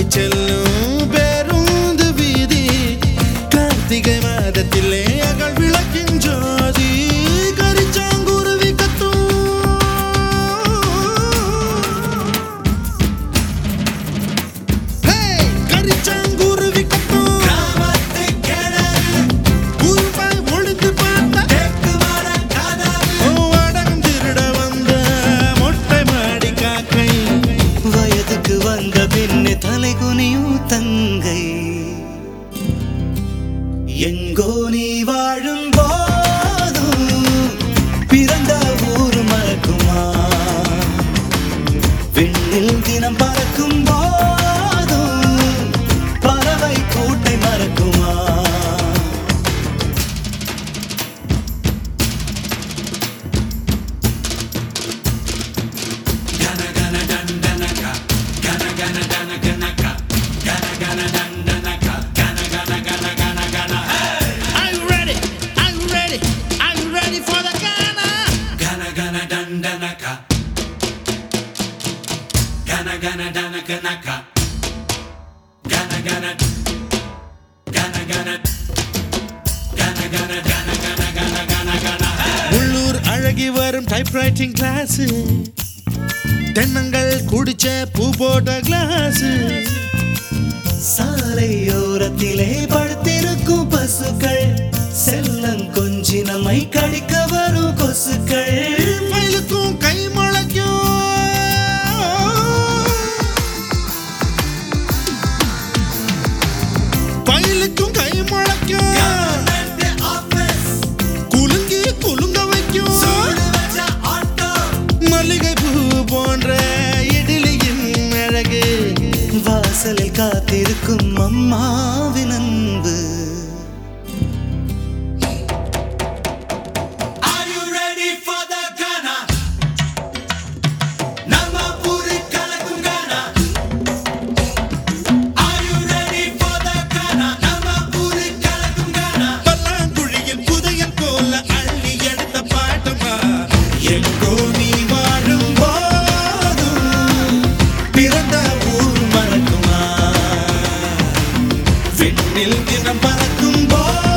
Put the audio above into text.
செல்லும் பேருந்து வீதி கார்த்திகை மாதத்திலே அகல் விளக்கின் ஜோதி கரிச்சாங்குருவி கத்தும் ஹே, கரிச்சாங்குருவி கத்தும் உருவாய் ஒளிந்து பார்த்த வடம் திருட வந்த மொட்டை மாடி காக்கை வயதுக்கு வந்த பின்னே தலை குனியும் தங்கை எங்கோ நீ வாழும் போதும் பிறந்த ஊர் மறக்குமா விண்ணில் தினம் பறக்கும் போதும் பறவை கூட்டை மறக்குமா Are you ready? Are you ready? Are you ready for the Ghana? Gana gana dan danaka. Gana gana danaka naka. Gana gana. Gana gana. Gana gana gana gana gana gana gana. உள்ளூர் அழகி வரும் typewriting class தென்னங்கள் குடிச்ச பூ போட்ட class சாலையோரத்திலே படுத்திருக்கும் பசுக்கள் செல்லம் கொஞ்சி நம்மை கடிக்க வரும் கொசுக்கள் மயிலுக்கும் கை முளைக்கும் பயிலுக்கும் கை முளைக்கும் குலுங்கி குலுங்க வைக்கும் மல்லிகை பூ போன்ற இடிலியின் அழகு வாசலில் காத்திருக்கும் அம்மாவின் அன்பு Are you ready for the Ghana? நம்ம ஊரு கலக்கும் Ghana. Are you ready for the Ghana? நம்ம ஊரு கலக்கும் Ghana. பல்லாங்குழியில் புதையல் போல அள்ளி எடுத்த பாட்டுமா எங்கோ நீ வாழும் போதும் பிறந்த ஊர் மறக்குமா விண்ணில் தினம் பறக்கும் போதும்